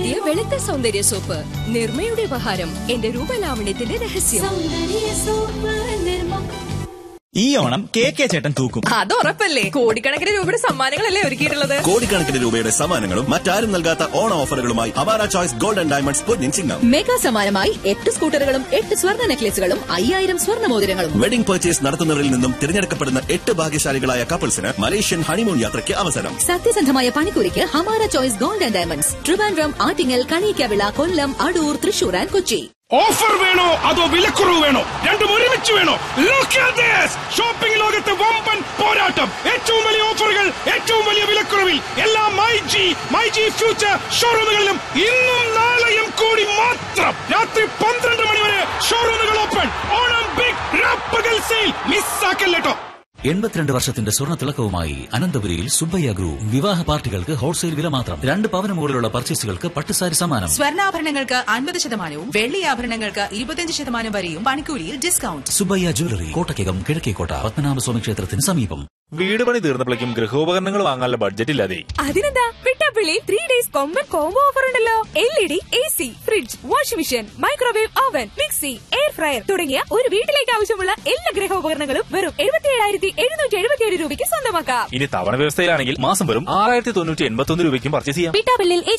പുതിയ വെളുത്ത സൗന്ദര്യ സോപ്പ് നിർമ്മയുടെ ഉപഹാരം എന്റെ രൂപലാവണ്യത്തിന്റെ രഹസ്യം ഈ ഓണം കെ കെ ചേട്ടൻ തൂക്കും അത് ഉറപ്പല്ലേ കോടിക്കണക്കിന് രൂപയുടെ സമ്മാനങ്ങളല്ലേ ഒരുക്കിയിട്ടുള്ളത് കോടിക്കണക്കിന് രൂപയുടെ സമ്മാനങ്ങളും മറ്റാരും നൽകാത്ത ഓണ ഓഫറുകളുമായി അവാര ചോയ്സ് ഗോൾഡൻ ഡയമണ്ട്സ് പൊന്നിൻ ചിങ്ങം മെഗാ സമ്മാനമായി എട്ട് സ്കൂട്ടറുകളും എട്ട് സ്വർണ്ണ നെക്ലേസുകളും അയ്യായിരം സ്വർണ്ണ മോതിരങ്ങളും വെഡിംഗ് പർച്ചേസ് നടത്തുന്നവരിൽ നിന്നും തിരഞ്ഞെടുക്കപ്പെടുന്ന എട്ട് ഭാഗ്യശാലികളായ കപ്പിൾസിന് മലേഷ്യൻ ഹണിമൂൺ യാത്രയ്ക്ക് അവസരം സത്യസന്ധമായ പണിക്കൂലിക്ക് Hamara choice gold and diamonds Trivandrum Attingal Kaniyakkavila Kollam Adoor Thrissur and Kochi offer വേണോ അതോ വിലക്കുറവ് വേണോ രണ്ടും ഒരുമിച്ച് വേണോ ഷോപ്പിംഗ് ലോകത്ത് വമ്പൻ പോരാട്ടം ഏറ്റവും വലിയ ഓഫറുകൾ ഏറ്റവും വലിയ വിലക്കുറവിൽ എല്ലാ my G my G future ഷോറൂമുകളിലും ഇന്നും നാളെയും കൂടി മാത്രം രാത്രി പന്ത്രണ്ട് മണി വരെ ഷോറൂമുകൾ ഓപ്പൺ ഓണം ബിഗ് രാപ്പകൽ സെയിൽ മിസ്സാക്കല്ലോ എൺപത്തിരണ്ട് വർഷത്തിന്റെ സ്വർണ്ണ തിളക്കവുമായി അനന്തപുരിയിൽ സുബ്ബയ്യ ഗ്രൂപ്പ് വിവാഹ പാർട്ടികൾക്ക് ഹോൾസെയിൽ വില മാത്രം രണ്ട് പവന് മുകളിലുള്ള പർച്ചേസുകൾക്ക് പട്ടുസാരി സമ്മാനം സ്വർണ്ണാഭരണങ്ങൾക്ക് അൻപത് ശതമാനവും വെള്ളി ആഭരണങ്ങൾക്ക് ഇരുപത്തിയഞ്ച് ശതമാനം വരെയും പണിക്കൂലിയിൽ ഡിസ്കൗണ്ട് സുബ്ബയ്യ ജ്വല്ലറി കോട്ടയ്ക്കകം കിഴക്കേക്കോട്ട പത്മനാഭസ്വാമി ക്ഷേത്രത്തിന് സമീപം വീട് പണി തീർന്നപ്പോഴേക്കും ഗൃഹോപകരണങ്ങൾ വാങ്ങാനുള്ള ബഡ്ജറ്റ് ഇല്ലാതെ അതിനെന്താ Vittappilly three days Komban combo offer ഉണ്ടല്ലോ L E D A C fridge washing machine microwave oven mixie air fryer തുടങ്ങിയ ഒരു വീട്ടിലേക്ക് ആവശ്യമുള്ള എല്ലാ ഗൃഹോപകരണങ്ങളും വെറും എഴുപത്തി ഏഴായിരത്തി എഴുന്നൂറ്റി എഴുപത്തിയേഴ് രൂപയ്ക്ക് സ്വന്തമാക്കാം ഇനി തവണ വ്യവസ്ഥയിലാണെങ്കിൽ മാസം വരും ആറായിരത്തി തൊണ്ണൂറ്റി എൺപത്തി ഒന്ന് രൂപയ്ക്കും പർച്ചേസ് ചെയ്യാം വിട്ടാപ്പിള്ളിൽ